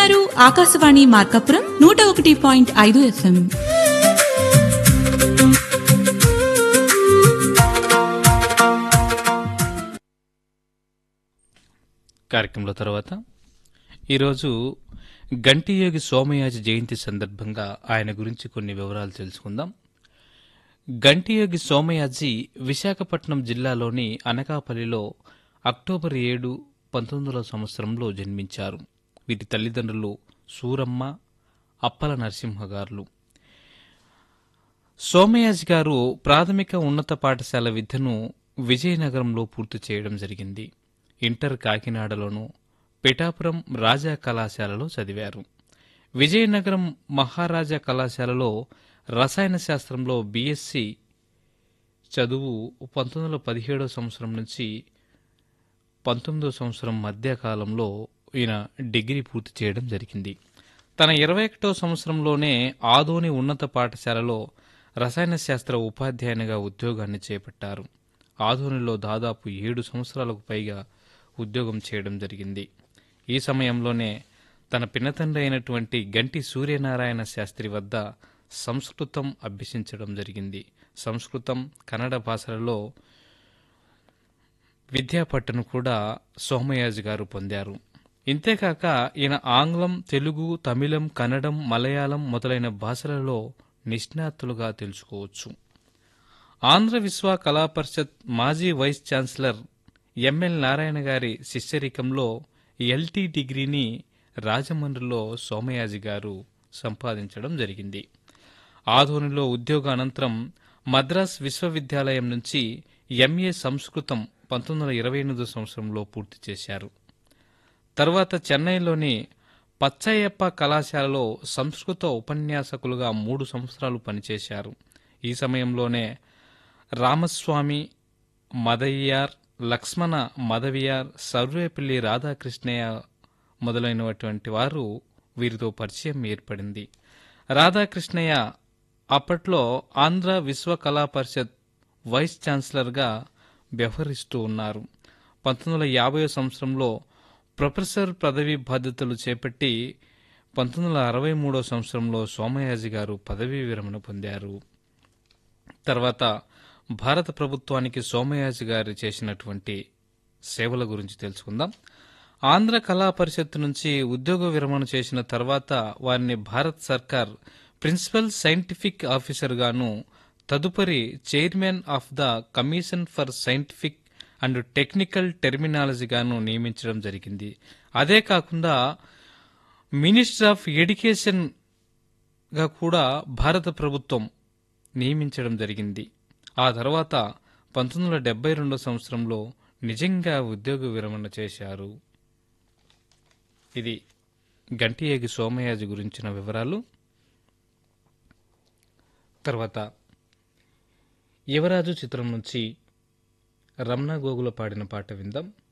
వింటున్నారు ఆకాశవాణి మార్కాపురం నూట ఒకటి పాయింట్ ఐదు ఎఫ్ఎం కార్యక్రమంలో తర్వాత ఈరోజు గంటియోగి సోమయాజి జయంతి సందర్భంగా ఆయన గురించి కొన్ని వివరాలు తెలుసుకుందాం గంటియోగి సోమయాజి విశాఖపట్నం జిల్లాలోని అనకాపల్లిలో అక్టోబర్ ఏడు పంతొమ్మిది వందల సంవత్సరంలో జన్మించారు వీరి తల్లిదండ్రులు సూరమ్మ అప్పల నరసింహ గారులు సోమయాజి గారు ప్రాథమిక ఉన్నత పాఠశాల విద్యను విజయనగరంలో పూర్తి చేయడం జరిగింది ఇంటర్ కాకినాడలోను పిఠాపురం రాజా కళాశాలలో చదివారు విజయనగరం మహారాజా కళాశాలలో రసాయన శాస్త్రంలో బీఎస్సీ చదువు పంతొమ్మిది వందల పదిహేడో సంవత్సరం నుంచి పంతొమ్మిదో సంవత్సరం మధ్య కాలంలో ఈయన డిగ్రీ పూర్తి చేయడం జరిగింది తన ఇరవై ఒకటో సంవత్సరంలోనే ఆదోని ఉన్నత పాఠశాలలో రసాయన శాస్త్ర ఉపాధ్యాయునిగా ఉద్యోగాన్ని చేపట్టారు ఆదోనిలో దాదాపు ఏడు సంవత్సరాలకు పైగా ఉద్యోగం చేయడం జరిగింది ఈ సమయంలోనే తన పినతండ్రి అయినటువంటి గంటి సూర్యనారాయణ శాస్త్రి వద్ద సంస్కృతం అభ్యసించడం జరిగింది సంస్కృతం కన్నడ భాషలలో విద్యాపట్టును కూడా సోమయాజి గారు పొందారు ఇంతేకాక ఈయన ఆంగ్లం తెలుగు తమిళం కన్నడం మలయాళం మొదలైన భాషలలో నిష్ణాతులుగా తెలుసుకోవచ్చు ఆంధ్ర విశ్వ కళా పరిషత్ మాజీ వైస్ ఛాన్సలర్ ఎంఎల్ నారాయణ గారి శిష్యరికంలో ఎల్టీ డిగ్రీని రాజమండ్రిలో సోమయాజి గారు సంపాదించడం జరిగింది ఆధోనిలో ఉద్యోగ అనంతరం మద్రాస్ విశ్వవిద్యాలయం నుంచి ఎంఏ సంస్కృతం పంతొమ్మిది వందల ఇరవై ఎనిమిదో సంవత్సరంలో పూర్తి చేశారు తర్వాత చెన్నైలోని పచ్చయ్యప్ప కళాశాలలో సంస్కృత ఉపన్యాసకులుగా మూడు సంవత్సరాలు పనిచేశారు ఈ సమయంలోనే రామస్వామి మదయ్యార్ లక్ష్మణ మదవియార్ సర్వేపల్లి రాధాకృష్ణయ్య మొదలైనటువంటి వారు వీరితో పరిచయం ఏర్పడింది రాధాకృష్ణయ్య అప్పట్లో ఆంధ్ర విశ్వ కళా పరిషత్ వైస్ ఛాన్సలర్గా వ్యవహరిస్తూ ఉన్నారు పంతొమ్మిది వందల యాభై సంవత్సరంలో ప్రొఫెసర్ పదవి బాధ్యతలు చేపట్టి పంతొమ్మిది వందల అరవై మూడో సంవత్సరంలో సోమయాజి గారు పదవీ విరమణ పొందారు తర్వాత భారత ప్రభుత్వానికి సోమయాజి గారు చేసినటువంటి సేవల గురించి తెలుసుకుందాం ఆంధ్ర కళా పరిషత్ నుంచి ఉద్యోగ విరమణ చేసిన తర్వాత వారిని భారత్ సర్కార్ ప్రిన్సిపల్ సైంటిఫిక్ ఆఫీసర్ గాను తదుపరి chairman of the commission for scientific and technical terminology గాను నియమించడం జరిగింది అదే కాకుండా మినిస్టర్ ఆఫ్ ఎడ్యుకేషన్ గా కూడా భారత ప్రభుత్వం నియమించడం జరిగింది ఆ తర్వాత పంతొమ్మిది వందల డెబ్బై రెండో సంవత్సరంలో నిజంగా ఉద్యోగ విరమణ చేశారు ఇది గంటియేగి సోమయాజి గురించిన వివరాలు తర్వాత యువరాజు చిత్రం నుంచి రమణ గోగుల పాడిన పాట విందాం